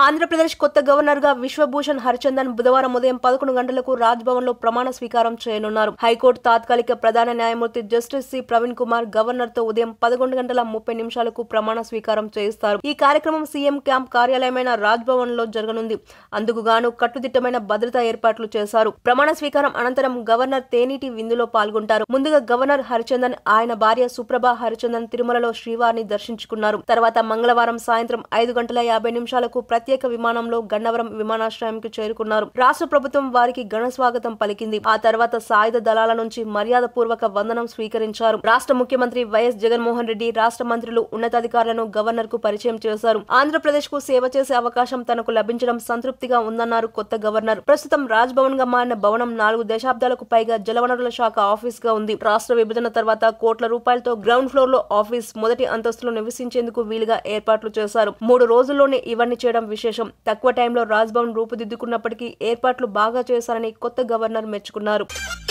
ఆంధ్రప్రదేశ్ కొత్త గవర్నర్ గా విశ్వభూషణ్ హరిచందన్ బుధవారం ఉదయం పదకొండు గంటలకు రాజ్భవన్ లో ప్రమాణ స్వీకారం చేయనున్నారు హైకోర్టు తాత్కాలిక ప్రధాన న్యాయమూర్తి justice C Praveen Kumar governor తో ఉదయం పదకొండు గంటల ముప్పై నిమిషాలకు ప్రమాణ స్వీకారం చేయిస్తారు ఈ కార్యక్రమం సీఎం క్యాంప్ కార్యాలయమైన రాజ్భవన్ లో జరగనుంది అందుకు గాను కట్టుదిట్టమైన భద్రతా ఏర్పాట్లు చేశారు ప్రమాణ స్వీకారం అనంతరం గవర్నర్ తేనీటి విందులో పాల్గొంటారు ముందుగా గవర్నర్ హరిచందన్ ఆయన భార్య సుప్రభ హరిచందన్ తిరుమలలో శ్రీవారిని దర్శించుకున్నారు తర్వాత మంగళవారం సాయంత్రం ఐదు గంటల యాభై నిమిషాలకు ప్రత్యేక విమానంలో గన్నవరం విమానాశ్రయంకి చేరుకున్నారు రాష్ట్ర ప్రభుత్వం వారికి ఘన స్వాగతం పలికింది ఆ తర్వాత సాయుధ దళాల నుంచి మర్యాద పూర్వక వందనం స్వీకరించారు రాష్ట్ర ముఖ్యమంత్రి వైఎస్ జగన్మోహన్ రెడ్డి రాష్ట్ర మంత్రులు ఉన్నతాధికారులను గవర్నర్ కు పరిచయం చేశారు ఆంధ్రప్రదేశ్ కు సేవ చేసే అవకాశం తనకు లభించడం సంతృప్తిగా ఉందన్నారు కొత్త గవర్నర్ ప్రస్తుతం రాజ్ భవన్ గా మారిన భవనం నాలుగు దశాబ్దాలకు పైగా జలవనరుల శాఖ ఆఫీస్ గా ఉంది రాష్ట్ర విభజన తర్వాత కోట్ల రూపాయలతో గ్రౌండ్ ఫ్లోర్ లో ఆఫీస్ మొదటి అంతస్తులో నివసించేందుకు వీలుగా ఏర్పాట్లు చేశారు మూడు రోజుల్లోనే ఇవన్నీ చేయడం విశేషం తక్కువ టైంలో రాజ్ భవన్ రూపుదిద్దుకున్నప్పటికీ ఏర్పాట్లు బాగా చేశారని కొత్త గవర్నర్ మెచ్చుకున్నారు